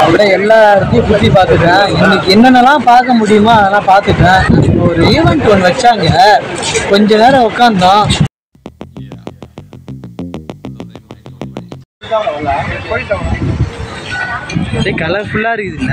அப்படியே எல்லா இடத்தையும் சுற்றி பார்த்துட்டேன் இன்னைக்கு என்னென்னலாம் பார்க்க முடியுமோ அதெல்லாம் பார்த்துட்டேன் ஒரு ஈவெண்ட் ஒன்று வச்சாங்க கொஞ்ச நேரம் உட்காந்தோம் அப்படியே கலர்ஃபுல்லாக இருக்குதுல்ல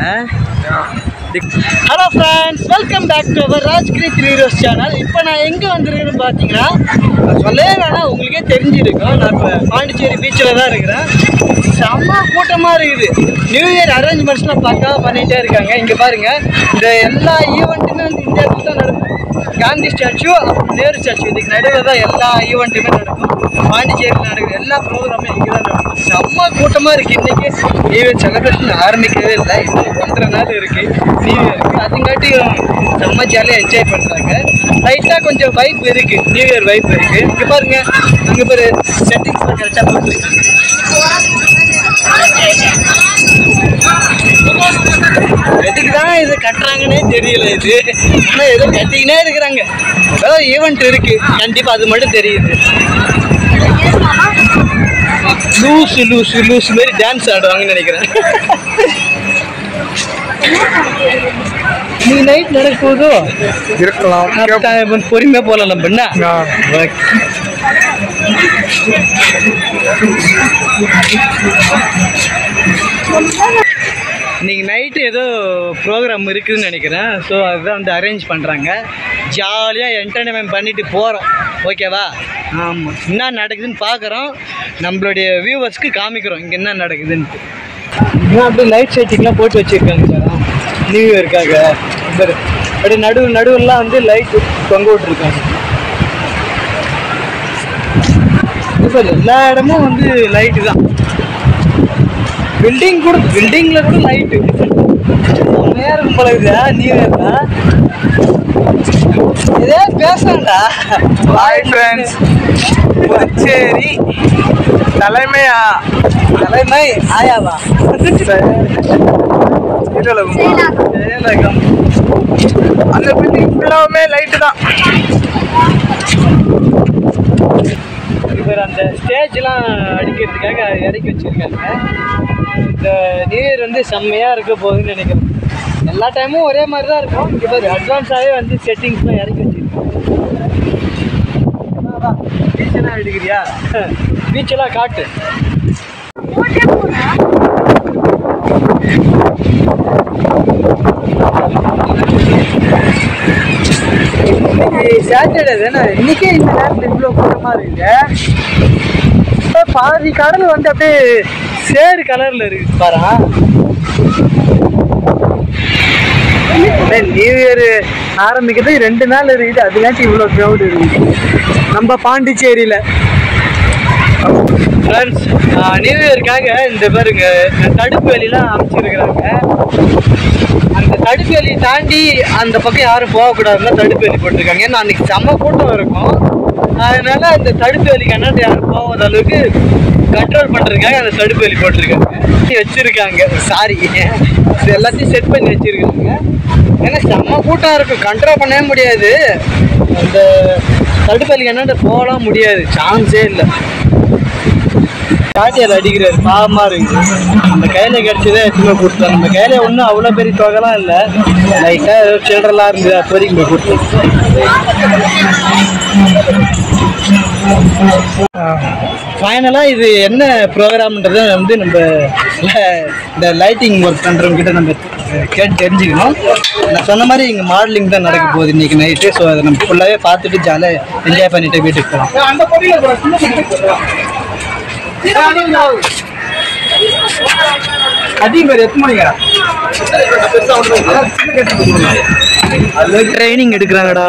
hello friends welcome back to our Rajgiri three roses channel இப்போ நான் எங்கே வந்திருக்கேன்னு பார்த்தீங்கன்னா நான் சொல்லவே வேணாம் உங்களுக்கே தெரிஞ்சிருக்கும் நான் இப்போ பாண்டிச்சேரி பீச்சில் தான் இருக்கிறேன் செம்ம கூட்டமாக இருக்குது நியூ இயர் அரேஞ்ச்மெண்ட்ஸ்லாம் பக்காவாக பண்ணிகிட்டே இருக்காங்க இங்கே பாருங்கள் இந்த எல்லா ஈவெண்ட்டுமே வந்து இந்த இடத்துல தான் நடக்கும் காந்தி ஸ்டாச்சு அப்புறம் நேரு ஸ்டாச்சு இதுக்கு நடுவில் தான் எல்லா ஈவெண்ட்டுமே நடக்கும் பாண்டிச்சேரியில் நடக்கிற எல்லா ப்ரோக்ராமும் இங்கே தான் நடக்கும் செம்ம கூட்டமாக இருக்குது இன்றைக்கி நியூ இயர் செலிப்ரேஷன் ஆரம்பிக்கவே இல்லை இன்னும் ஒன்றரை நாள் இருக்குது நியூ இயருக்கு அதுங்காட்டியும் செம்ம ஜாலியாக என்ஜாய் பண்ணுறாங்க லைட்டாக கொஞ்சம் வைப் இருக்குது நியூ இயர் வைப் இருக்குது இங்கே பாருங்க அங்கே பாரு செட்டிங்ஸ்லாம் கரெக்டாக போட்டுருக்காங்க எதுக்கு தான் இது கட்டுறாங்கன்னே தெரியல இது ஆனால் ஏதோ கட்டிக்கினே இருக்கிறாங்க ஏதோ ஈவெண்ட் இருக்கு கண்டிப்பாக அது மட்டும் தெரியுது லூசு லூசு லூசு மாதிரி டான்ஸ் ஆடுவாங்கன்னு நினைக்கிறேன் நீ நைட் நடக்க போதோ இருக்கலாம் பொறுமையாக போகலாம் நம்ம என்ன இன்னைக்கு நைட்டு ஏதோ ப்ரோக்ராம் இருக்குதுன்னு நினைக்கிறேன் ஸோ அதுதான் வந்து அரேஞ்ச் பண்ணுறாங்க ஜாலியாக என்டர்டைன்மெண்ட் பண்ணிட்டு போகிறோம் ஓகேவா ஆமாம் என்ன நடக்குதுன்னு பார்க்குறோம் நம்மளுடைய வியூவர்ஸ்க்கு காமிக்கிறோம் இங்கே என்ன நடக்குதுன்ட்டு இன்னும் அப்படியே லைட் செட்டிங்லாம் போட்டு வச்சுருக்காங்க சார் நியூ இயருக்காக பாரு. அப்படியே நடுவு நடுவெல்லாம் வந்து லைட் தொங்க விட்டுருக்காங்க சார் எல்லா இடமும் வந்து லைட்டு தான் பில்டிங் கூட பில்டிங்ல கூட லைட்டு செம்மையா இருக்கும் போல இருக்குதா நீ வேறா இதே பேசண்டா ஹாய் ஃப்ரெண்ட்ஸ் புதுச்சேரி தலைமையா தலைமை ஆயாவா சீரழகுமா ஜெயலகம் அந்த பில்டிங் ஃபுல்லாவுமே லைட்டு தான் இவர் அந்த ஸ்டேஜ்லாம் அடிக்கிறதுக்காக இறக்கி வச்சிருக்காங்க இந்த நியூ இயர் வந்து செம்மையாக இருக்க போகுதுன்னு நினைக்கிறேன் எல்லா டைமும் ஒரே மாதிரி தான் இருக்கும் இங்கே பாரு அட்வான்ஸாகவே வந்து செட்டிங்ஸ்லாம் இறக்கி வச்சிருக்காங்க பீச்செல்லாம் எடுக்கிறியா பீச்செல்லாம் காட்டு இன்னைக்கு சாட்டர்டே தானே இன்னைக்கே இந்த நேரத்தில் இவ்வளோ கூட்டமாக இருக்குது இப்போ பாதி கடல் வந்து அப்படியே சேறு கலரில் இருக்குது பாரா நியூ இயர் ஆரம்பிக்கிறது ரெண்டு நாள் இருக்குது அதுக்காச்சும் இவ்வளோ க்ரௌடு இருக்குது நம்ம பாண்டிச்சேரியில் ஃப்ரெண்ட்ஸ் நியூ இயருக்காக இந்த பாருங்க இந்த தடுப்பு வேலிலாம் அமைச்சிருக்கிறாங்க அந்த தடுப்பு வேலியை தாண்டி அந்த பக்கம் யாரும் போகக்கூடாதுன்னா தடுப்பு வேலி போட்டிருக்காங்க ஏன்னா அன்னைக்கு செம்ம கூட்டம் இருக்கும் அதனால அந்த தடுப்பு வேலி கண்ணாடி யாரும் போகாத அளவுக்கு கண்ட்ரோல் பண்ணுறதுக்காக அந்த தடுப்பு வேலி போட்டிருக்காங்க வச்சிருக்காங்க சாரி இது எல்லாத்தையும் செட் பண்ணி வச்சிருக்காங்க ஏன்னா செம்ம கூட்டம் இருக்கும் கண்ட்ரோல் பண்ணவே முடியாது அந்த தடுப்பு வேலி கண்ணாடி போகலாம் முடியாது சான்ஸே இல்லை காட்டியால் அடிக்கிறாரு பாவமாக இருக்குது நம்ம கையில் கிடச்சதே எடுத்துமே கொடுத்தோம் நம்ம கையில் ஒன்றும் அவ்வளோ பெரிய தொகைலாம் இல்லை லைட்டாக ஏதோ சில்லறலாம் இருந்தது அப்போதைக்கு போய் கொடுத்தோம் ஃபைனலாக இது என்ன ப்ரோக்ராம்ன்றதை வந்து நம்ம ல- இந்த லைட்டிங் ஒர்க் பண்ணுறவங்க கிட்ட நம்ம கேட்டு தெரிஞ்சுக்கணும் நான் சொன்ன மாதிரி இங்கே மாடலிங் தான் நடக்க போகுது இன்றைக்கி நைட்டு ஸோ அதை நம்ம ஃபுல்லாகவே பார்த்துட்டு ஜாலியாக என்ஜாய் பண்ணிட்டு வீட்டுக்கு போகலாம் அந்த பொடியில் அதிகம் பேர் எத்தனை மணிங்க ட்ரைனிங் எடுக்கிறாங்கடா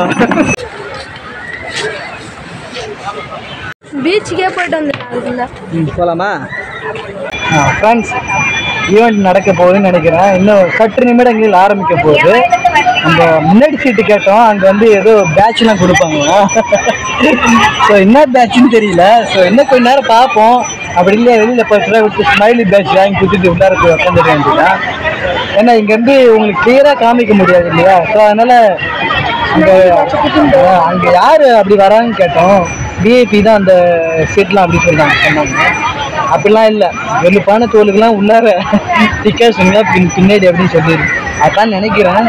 பீச்சுக்கே போயிட்டு வந்துட்டாங்க ம் போகலாமா ஆ ஃப்ரெண்ட்ஸ் ஈவெண்ட் நடக்க போகுதுன்னு நினைக்கிறேன் இன்னும் சற்று நிமிடங்களில் ஆரம்பிக்க போகுது நம்ம முன்னாடி சீட்டு கேட்டோம் அங்கே வந்து ஏதோ பேட்ச்லாம் கொடுப்பாங்க ஸோ என்ன பேட்ச்னு தெரியல ஸோ இன்னும் கொஞ்ச நேரம் பார்ப்போம் அப்படி இல்லையா வெளியில் பத்து ரூபா விட்டு ஸ்மைலி பேட்ச் வாங்கி கொடுத்துட்டு உள்ளார போய் உட்காந்துட வேண்டியதான் ஏன்னா இங்கேருந்து உங்களுக்கு கிளியராக காமிக்க முடியாது இல்லையா ஸோ அதனால் அங்கே அங்கே யார் அப்படி வராங்கன்னு கேட்டோம் விஐபி தான் அந்த சீட்லாம் அப்படி சொல்கிறாங்க சொன்னாங்க அப்படிலாம் இல்லை வெளுப்பான தோலுக்குலாம் உள்ளார டிக்கெட்ஸுங்க பின் பின்னாடி அப்படின்னு சொல்லிடு அதான் நினைக்கிறேன்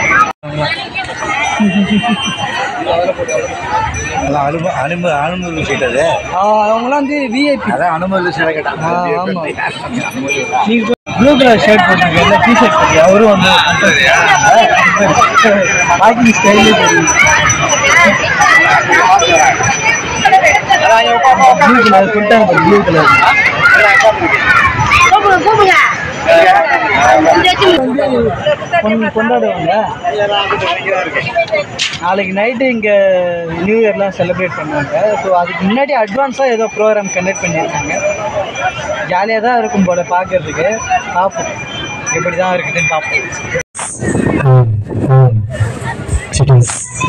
அனுமதி அனுமதி அனுமதி சீட் அது அவங்களாம் வந்து விஐபி அதான் அனுமதி சீட் கேட்டான் ஆ, ஆமா. நீங்க ப்ளூ கலர் ஷர்ட் போட்டிருக்கீங்க டி ஷர்ட் போட்டி அவரும் வந்து வாக்கிங் ஸ்டைலே தெரியும் ப்ளூ கலர் கொடுத்தாங்க ப்ளூ கலர் கொண்டாடுவாங்க நாளைக்கு நைட்டு இங்கே நியூ இயர்லாம் செலிப்ரேட் பண்ணுவாங்க ஸோ அதுக்கு முன்னாடி அட்வான்ஸாக ஏதோ ப்ரோக்ராம் கண்டக்ட் பண்ணியிருக்காங்க ஜாலியாக தான் இருக்கும் போல பார்க்கறதுக்கு பார்ப்போம் எப்படி தான் இருக்குதுன்னு பார்ப்போம் Cities.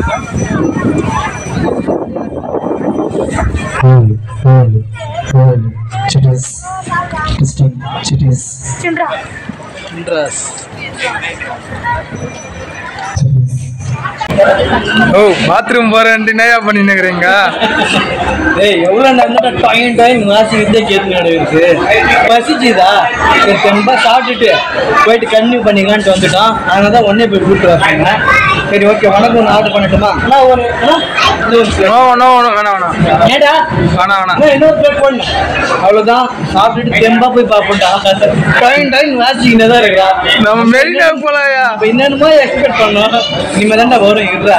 Home, home, home, cities, distinct cities, interest cities. ஓ பாத்ரூம் போறேன்ட்டு என்னையா பண்ணினுக்கிறீங்க ஏய் எவ்வளோ நேரம் டைம் டைம் வாசிக்கிட்டே கேட்டு நடக்குது பசிச்சுதா சரி ரொம்ப சாப்பிட்டுட்டு போயிட்டு கன்டினியூ பண்ணிக்கலான்ட்டு வந்துட்டோம் அதனால தான் ஒன்றே போய் கூப்பிட்டு வராங்க சரி ஓகே உனக்கு ஒன்று ஆர்டர் பண்ணட்டுமா அண்ணா ஒரு அண்ணா, இது ஒரு plate. நோ நோ நோ வேணாம் வேணாம் ஏடா வேணாம் வேணாம் அண்ணா, இன்னொரு பிளேட் போடணும் அவ்வளோதான் சாப்பிட்டுட்டு தெம்பா போய் பார்ப்போம்டா டைம் டைம் வாசிக்கிட்டே தான் இருக்கிறா நம்ம மெரினா போலாயா இப்போ என்னென்னமோ எக்ஸ்பெக்ட் பண்ணோம் இனிமேல் தான்டா வரும் இருடா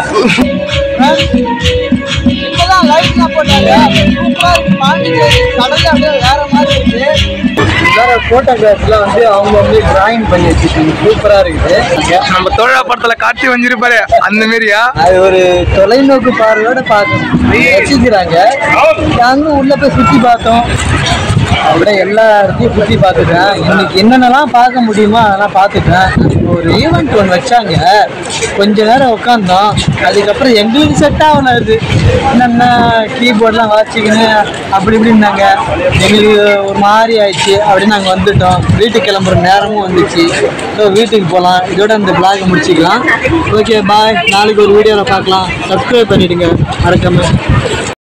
இப்போதான் லைட்லாம் போட்டாங்க சூப்பராக இருக்கு பாண்டிச்சேரி கடல் அப்படியே வேற மாதிரி இருக்கு வேற ஃபோட்டோகிராஃப்லாம் வந்து அவங்க வந்து டிராயிங் பண்ணி வச்சுருக்காங்க சூப்பராக இருக்குது நம்ம தோழா படத்துல காட்சி வந்திருப்பாரு அந்த மாரியா அது ஒரு தொலைநோக்கு பார்வையோட பார்க்கணும் ரசிக்கிறாங்க நாங்களும் உள்ள போய் சுற்றி பார்த்தோம் அப்படியே எல்லா இடத்தையும் சுற்றி பார்த்துட்டேன் இன்னைக்கு என்னென்னலாம் பார்க்க முடியுமோ அதெல்லாம் பார்த்துட்டேன் ஒரு ஈவெண்ட் ஒன்று வச்சாங்க கொஞ்ச நேரம் உட்காந்தோம் அதுக்கப்புறம் எங்களுக்கு செட் ஆகல அது என்னென்ன கீபோர்ட்லாம் வாசிக்கின்னு அப்படி இப்படின்னாங்க எங்களுக்கு ஒரு மாதிரி ஆயிடுச்சு அப்படின்னு நாங்கள் வந்துட்டோம் வீட்டுக்கு கிளம்புற நேரமும் வந்துச்சு ஸோ வீட்டுக்கு போகலாம் இதோட இந்த பிளாக் முடிச்சுக்கலாம் ஓகே பாய் நாளைக்கு ஒரு வீடியோவில் பார்க்கலாம் சப்ஸ்கிரைப் பண்ணிடுங்க மறக்காம